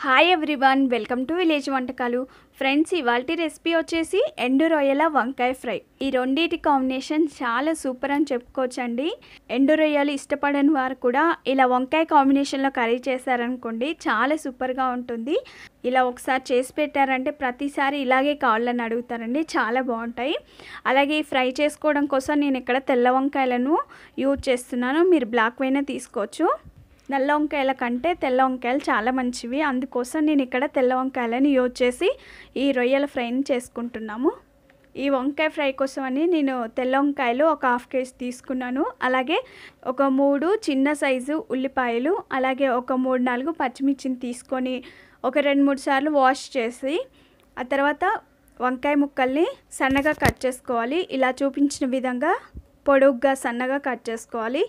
hi everyone welcome to village వంటకాలు friends ఇవాళ recipe వచ్చేసి ఎండు రొయ్యల వంకాయ ఫ్రై ఈ రెండింటి కాంబినేషన్ చాలా సూపర్ అని చెప్పుకోవచ్చండి ఎండు రొయ్యలు ఇష్టపడని వారు కూడా ఇలా వంకాయ కాంబినేషన్లో కర్రీ చేశారనుకోండి చాలా సూపర్గా ఉంటుంది ఇలా ఒకసారి చేసి పెట్టారంటే ప్రతిసారి ఇలాగే కావాలని అడుగుతారండి చాలా బాగుంటాయి అలాగే ఈ ఫ్రై చేసుకోవడం కోసం నేను ఇక్కడ తెల్ల వంకాయలను యూజ్ చేస్తున్నాను మీరు బ్లాక్ వైనా తీసుకోవచ్చు నల్ల వంకాయల కంటే తెల్ల వంకాయలు చాలా మంచివి అందుకోసం నేను ఇక్కడ తెల్ల వంకాయలని యూజ్ చేసి ఈ రొయ్యల ఫ్రైని చేసుకుంటున్నాము ఈ వంకాయ ఫ్రై కోసం అని నేను తెల్ల వంకాయలు ఒక హాఫ్ కేజీ తీసుకున్నాను అలాగే ఒక మూడు చిన్న సైజు ఉల్లిపాయలు అలాగే ఒక మూడు నాలుగు పచ్చిమిర్చిని తీసుకొని ఒక రెండు మూడు సార్లు వాష్ చేసి ఆ తర్వాత వంకాయ ముక్కల్ని సన్నగా కట్ చేసుకోవాలి ఇలా చూపించిన విధంగా పొడుగ్గా సన్నగా కట్ చేసుకోవాలి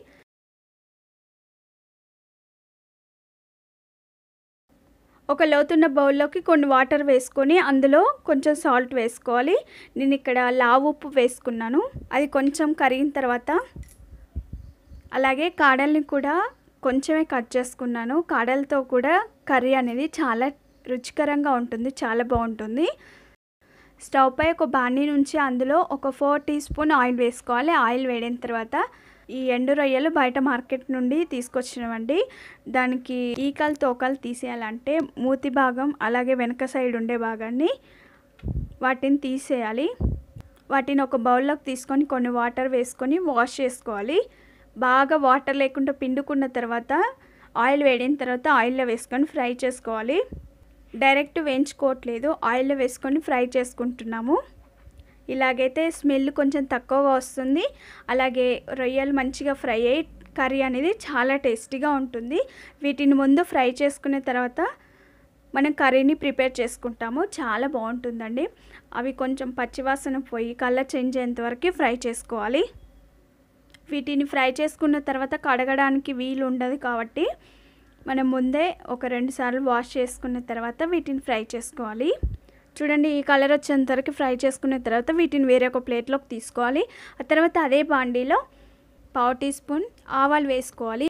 ఒక లోతున్న బౌల్లోకి కొన్ని వాటర్ వేసుకొని అందులో కొంచెం సాల్ట్ వేసుకోవాలి నేను ఇక్కడ లావు ఉప్పు వేసుకున్నాను అది కొంచెం కరిగిన తర్వాత అలాగే కాడల్ని కూడా కొంచెమే కట్ చేసుకున్నాను కాడలతో కూడా కర్రీ అనేది చాలా రుచికరంగా ఉంటుంది చాలా బాగుంటుంది స్టవ్ పై ఒక బాణీ నుంచి అందులో ఒక ఫోర్ టీ స్పూన్ ఆయిల్ వేసుకోవాలి ఆయిల్ వేడిన తర్వాత ఈ ఎండు రొయ్యలు బయట మార్కెట్ నుండి తీసుకొచ్చినవండి దానికి ఈకలు తోకలు తీసేయాలంటే మూతి భాగం అలాగే వెనక సైడ్ ఉండే భాగాన్ని వాటిని తీసేయాలి వాటిని ఒక బౌల్లోకి తీసుకొని కొన్ని వాటర్ వేసుకొని వాష్ చేసుకోవాలి బాగా వాటర్ లేకుండా పిండుకున్న తర్వాత ఆయిల్ వేడిన తర్వాత ఆయిల్లో వేసుకొని ఫ్రై చేసుకోవాలి డైరెక్ట్ వేయించుకోవట్లేదు ఆయిల్లో వేసుకొని ఫ్రై చేసుకుంటున్నాము ఇలాగైతే స్మెల్ కొంచెం తక్కువగా వస్తుంది అలాగే రొయ్యలు మంచిగా ఫ్రై అయ్యి కర్రీ అనేది చాలా టేస్టీగా ఉంటుంది వీటిని ముందు ఫ్రై చేసుకున్న తర్వాత మనం కర్రీని ప్రిపేర్ చేసుకుంటాము చాలా బాగుంటుందండి అవి కొంచెం పచ్చివాసన పోయి కలర్ చేంజ్ అయ్యేంత వరకు ఫ్రై చేసుకోవాలి వీటిని ఫ్రై చేసుకున్న తర్వాత కడగడానికి వీలు ఉండదు కాబట్టి మనం ముందే ఒక రెండు సార్లు వాష్ చేసుకున్న తర్వాత వీటిని ఫ్రై చేసుకోవాలి చూడండి ఈ కలర్ వచ్చేంత వరకు ఫ్రై చేసుకున్న తర్వాత వీటిని వేరే ఒక ప్లేట్లోకి తీసుకోవాలి ఆ తర్వాత అదే బాండీలో పావు టీ స్పూన్ ఆవాలు వేసుకోవాలి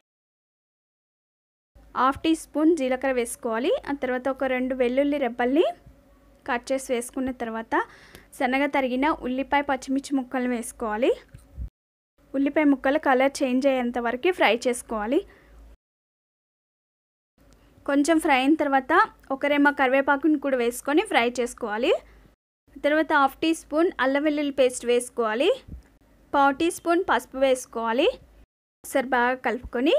హాఫ్ టీ స్పూన్ జీలకర్ర వేసుకోవాలి ఆ తర్వాత ఒక రెండు వెల్లుల్లి రెబ్బల్ని కట్ చేసి వేసుకున్న తర్వాత సన్నగా తరిగిన ఉల్లిపాయ పచ్చిమిర్చి ముక్కలు వేసుకోవాలి ఉల్లిపాయ ముక్కలు కలర్ చేంజ్ అయ్యేంత వరకు ఫ్రై చేసుకోవాలి కొంచెం ఫ్రై అయిన తర్వాత ఒక రెమ్మ కరివేపాకుని కూడా వేసుకొని ఫ్రై చేసుకోవాలి తర్వాత హాఫ్ టీ స్పూన్ అల్లం వెల్లుల్లి పేస్ట్ వేసుకోవాలి పావు టీ స్పూన్ పసుపు వేసుకోవాలి ఒకసారి బాగా కలుపుకొని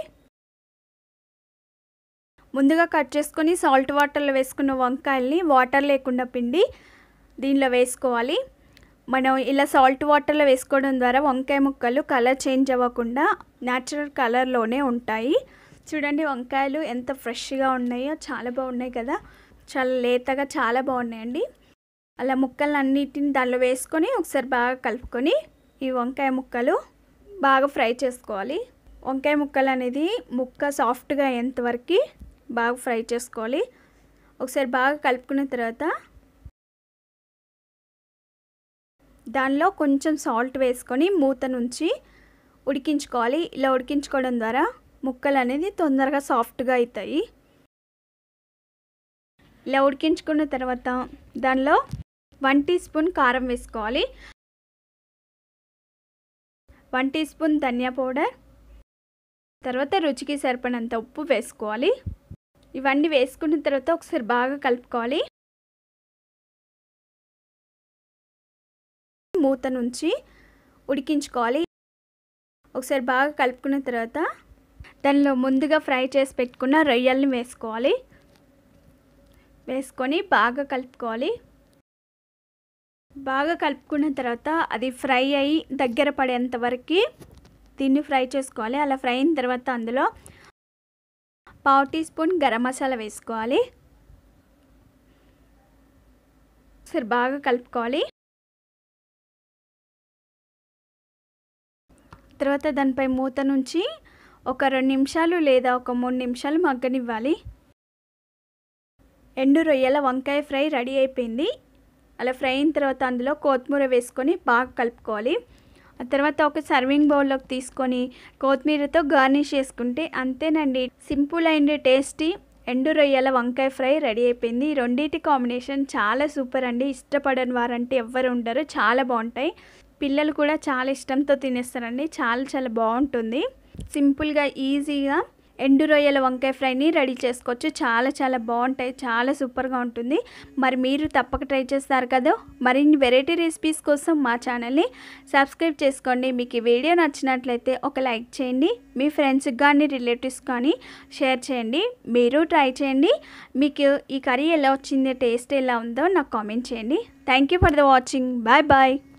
ముందుగా కట్ చేసుకొని సాల్ట్ వాటర్లో వేసుకున్న వంకాయల్ని వాటర్ లేకుండా పిండి దీనిలో వేసుకోవాలి మనం ఇలా సాల్ట్ వాటర్లో వేసుకోవడం ద్వారా వంకాయ ముక్కలు కలర్ చేంజ్ అవ్వకుండా న్యాచురల్ కలర్లోనే ఉంటాయి చూడండి వంకాయలు ఎంత ఫ్రెష్గా ఉన్నాయో చాలా బాగున్నాయి కదా చాలా లేతగా చాలా బాగున్నాయండి అలా ముక్కలు అన్నిటిని దానిలో వేసుకొని ఒకసారి బాగా కలుపుకొని ఈ వంకాయ ముక్కలు బాగా ఫ్రై చేసుకోవాలి వంకాయ ముక్కలు అనేది ముక్క సాఫ్ట్గా అయ్యేంతవరకు బాగా ఫ్రై చేసుకోవాలి ఒకసారి బాగా కలుపుకున్న తర్వాత దానిలో కొంచెం సాల్ట్ వేసుకొని మూత నుంచి ఉడికించుకోవాలి ఇలా ఉడికించుకోవడం ద్వారా ముక్కలు అనేది తొందరగా సాఫ్ట్గా అవుతాయి ఇలా ఉడికించుకున్న తర్వాత దానిలో వన్ టీ స్పూన్ కారం వేసుకోవాలి వన్ టీ స్పూన్ ధనియా పౌడర్ తర్వాత రుచికి సరిపడినంత ఉప్పు వేసుకోవాలి ఇవన్నీ వేసుకున్న తర్వాత ఒకసారి బాగా కలుపుకోవాలి మూత నుంచి ఉడికించుకోవాలి ఒకసారి బాగా కలుపుకున్న తర్వాత దానిలో ముందుగా ఫ్రై చేసి పెట్టుకున్న రొయ్యల్ని వేసుకోవాలి వేసుకొని బాగా కలుపుకోవాలి బాగా కలుపుకున్న తర్వాత అది ఫ్రై అయ్యి దగ్గర పడేంత వరకు దీన్ని ఫ్రై చేసుకోవాలి అలా ఫ్రై అయిన తర్వాత అందులో పావు టీ స్పూన్ గరం మసాలా వేసుకోవాలి సరే బాగా కలుపుకోవాలి తర్వాత దానిపై మూత నుంచి ఒక రెండు నిమిషాలు లేదా ఒక మూడు నిమిషాలు మగ్గనివ్వాలి ఎండు రొయ్యల వంకాయ ఫ్రై రెడీ అయిపోయింది అలా ఫ్రై అయిన తర్వాత అందులో కొత్తిమీర వేసుకొని బాగా కలుపుకోవాలి ఆ తర్వాత ఒక సర్వింగ్ బౌల్లోకి తీసుకొని కొత్తిమీరతో గార్నిష్ చేసుకుంటే అంతేనండి సింపుల్ అండ్ టేస్టీ ఎండు రొయ్యల వంకాయ ఫ్రై రెడీ అయిపోయింది ఈ రెండింటి కాంబినేషన్ చాలా సూపర్ అండి ఇష్టపడని వారంటే ఎవ్వరు ఉండరు చాలా బాగుంటాయి పిల్లలు కూడా చాలా ఇష్టంతో తినేస్తారండి చాలా చాలా బాగుంటుంది సింపుల్గా ఈజీగా ఎండు రొయ్యల వంకాయ ఫ్రైని రెడీ చేసుకోవచ్చు చాలా చాలా బాగుంటాయి చాలా సూపర్గా ఉంటుంది మరి మీరు తప్పక ట్రై చేస్తారు కదా మరిన్ని వెరైటీ రెసిపీస్ కోసం మా ఛానల్ని సబ్స్క్రైబ్ చేసుకోండి మీకు ఈ వీడియో నచ్చినట్లయితే ఒక లైక్ చేయండి మీ ఫ్రెండ్స్కి కానీ రిలేటివ్స్ కానీ షేర్ చేయండి మీరు ట్రై చేయండి మీకు ఈ కర్రీ ఎలా వచ్చింది టేస్ట్ ఎలా ఉందో నాకు కామెంట్ చేయండి thank you for the watching bye bye